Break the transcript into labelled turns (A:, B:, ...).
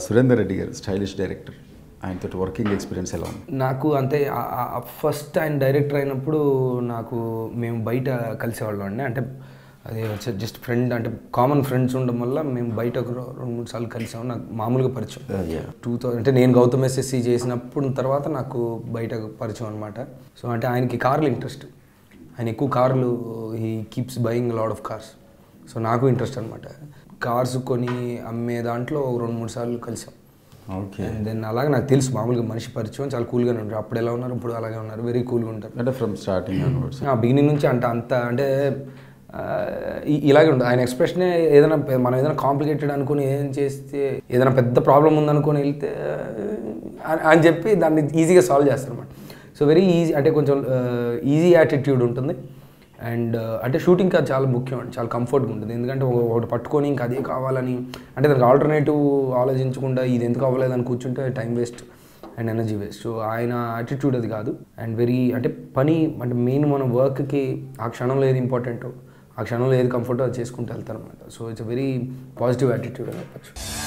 A: సురేందర్ రెడ్డి గారు stylish director ఆయనతో working experience ఎలా ఉంది
B: నాకు అంతే ఫస్ట్ ఆయన డైరెక్టర్ అయినప్పుడు నాకు మేము బయట కలిసేవాళ్ళం అండి అంటే అది జస్ట్ ఫ్రెండ్ అంటే కామన్ ఫ్రెండ్స్ ఉండడం వల్ల మేము బయట ఒక రో- రెండు మూడు సార్లు కలిసాము నాకు మామూలుగా పరిచయం టూ థౌసండ్ అంటే నేను గౌతమ్ ఎస్ఎస్సి చేసినప్పుడు తర్వాత నాకు బయట పరిచయం అనమాట సో అంటే ఆయనకి కార్లు ఇంట్రెస్ట్ ఆయన ఎక్కువ కార్లు he keeps buying lot of cars so నాకు ఇంట్రెస్ట్ అనమాట కార్స్ కొని అమ్మే దాంట్లో ఒక రెండు మూడు సార్లు కలిసాం
A: ఓకే
B: అండ్ దెన్ అలాగే నాకు తెలుసు మామూలుగా మనిషి పరిచయం చాలా కూల్గానే ఉంటారు అప్పుడు ఎలా ఉన్నారు ఇప్పుడు అలాగే ఉన్నారు వెరీ కూల్గా ఉంటారు
A: అంటే ఫ్రమ్ స్టార్టింగ్ అన్వర్డ్స్
B: బిగినింగ్ నుంచి అంట అంత అంటే ఆ, ఇ- ఇలాగే ఉంటుంది ఆయన ఎక్స్ప్రెషనే ఏదైనా పె- మనం ఏదైనా కాంప్లికేటెడ్ అనుకుని ఏం చేస్తే ఏదైనా పెద్ద ప్రాబ్లం ఉందనుకొని వెళ్తే ఆ, అని చెప్పి దాన్ని ఈజీగా సాల్వ్ చేస్తారన్నమాట సో వెరీ ఈజీ అంటే కొంచెం ఈజీ యాటిట్యూడ్ ఉంటుంది అండ్ అంటే షూటింగ్ అది చాలా ముఖ్యం అండి చాలా కంఫర్ట్గా ఉంటుంది ఎందుకంటే ఒక- ఒకటి పట్టుకొని ఇంకా అదే కావాలని అంటే దానికి ఆల్టర్నేటివ్ ఆలోచించకుండా ఇది ఎందుకు అవ్వలేదని కూర్చుంటే time waste and energy waste so ఆయన యాటిట్యూడ్ అది కాదు అండ్ వెరీ అంటే పని అంటే మెయిన్ మన వర్క్కి ఆ క్షణంలో ఏది ఇంపార్టెంటో ఆ క్షణంలో ఏది కంఫర్టో అది చేసుకుంటూ వెళ్తారు అనమాట so it's very positive attitude అని చెప్పచ్చు